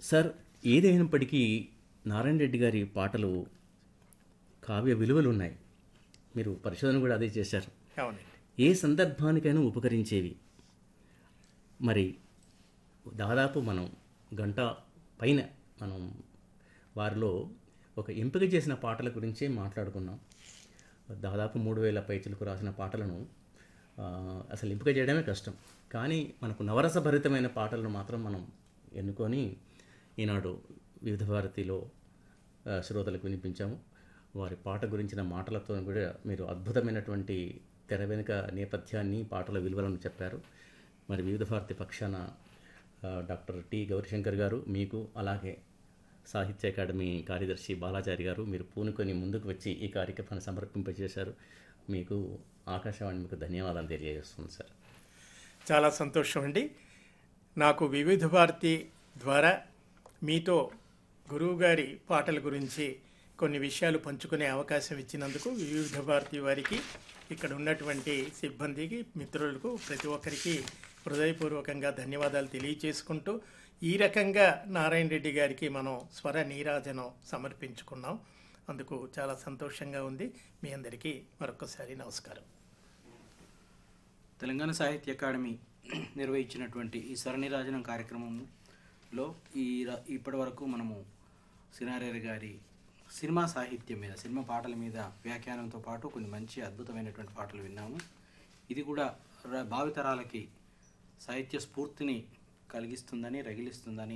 sir ఏదైనప్పటికీ నారాయణ రెడ్డి గారి పాటలు కావ్య విలువలు ఉన్నాయి మీరు పరిశోధన కూడా అదే చేశారు అవునండి ఏ సందర్భానికైనా ఉపకరించేవి మరి దాదాపు మనం గంట పైన మనం వారిలో ఒక ఎంపిక చేసిన పాటల గురించే మాట్లాడుకున్నాం దాదాపు మూడు వేల పైచులకు రాసిన పాటలను ఆ, అసలు ఎంపిక చేయడమే కష్టం కానీ మనకు నవరసభరితమైన పాటలను మాత్రం మనం ఎన్నుకొని ఈనాడు వివిధ భారతిలో ఆ, శ్రోతలకు వినిపించాము వారి పాట గురించిన మాటలతో కూడా మీరు అద్భుతమైనటువంటి తెర వెనుక నేపథ్యాన్ని పాటల విలువలను చెప్పారు మరి వివిధ భారతి పక్షాన ఆ, డాక్టర్ టి గౌరీశంకర్ గారు మీకు అలాగే సాహిత్య అకాడమీ కార్యదర్శి బాలాచారి గారు మీరు పూనుకొని ముందుకు వచ్చి ఈ కార్యక్రమాన్ని సమర్పింపజేశారు మీకు ఆకాశవాణి మీకు ధన్యవాదాలు తెలియజేస్తుంది సార్ చాలా సంతోషం అండి నాకు వివిధ భారతి ద్వారా మీతో గురువుగారి పాటల గురించి కొన్ని విషయాలు పంచుకునే అవకాశం ఇచ్చినందుకు వివిధ భారతి వారికి ఇక్కడ ఉన్నటువంటి సిబ్బందికి మిత్రులకు ప్రతి ఒక్కరికి హృదయపూర్వకంగా ధన్యవాదాలు తెలియచేసుకుంటూ ఈ రకంగా నారాయణ రెడ్డి గారికి మనం స్వర నీరాజనం సమర్పించుకున్నాం అందుకు చాలా సంతోషంగా ఉంది మీ అందరికీ మరొకసారి నమస్కారం తెలంగాణ సాహిత్య అకాడమీ నిర్వహించినటువంటి ఈ సరణిరాజనం కార్యక్రమంలో ఈ ర- ఇప్పటి వరకు మనము సినారేర్ గారి సినిమా సాహిత్యం మీద సినిమా పాటల మీద వ్యాఖ్యానంతో పాటు కొన్ని మంచి అద్భుతమైనటువంటి పాటలు విన్నాము ఇది కూడా ర- భావితరాలకి సాహిత్య స్ఫూర్తిని కలిగిస్తుందని రగిలిస్తుందని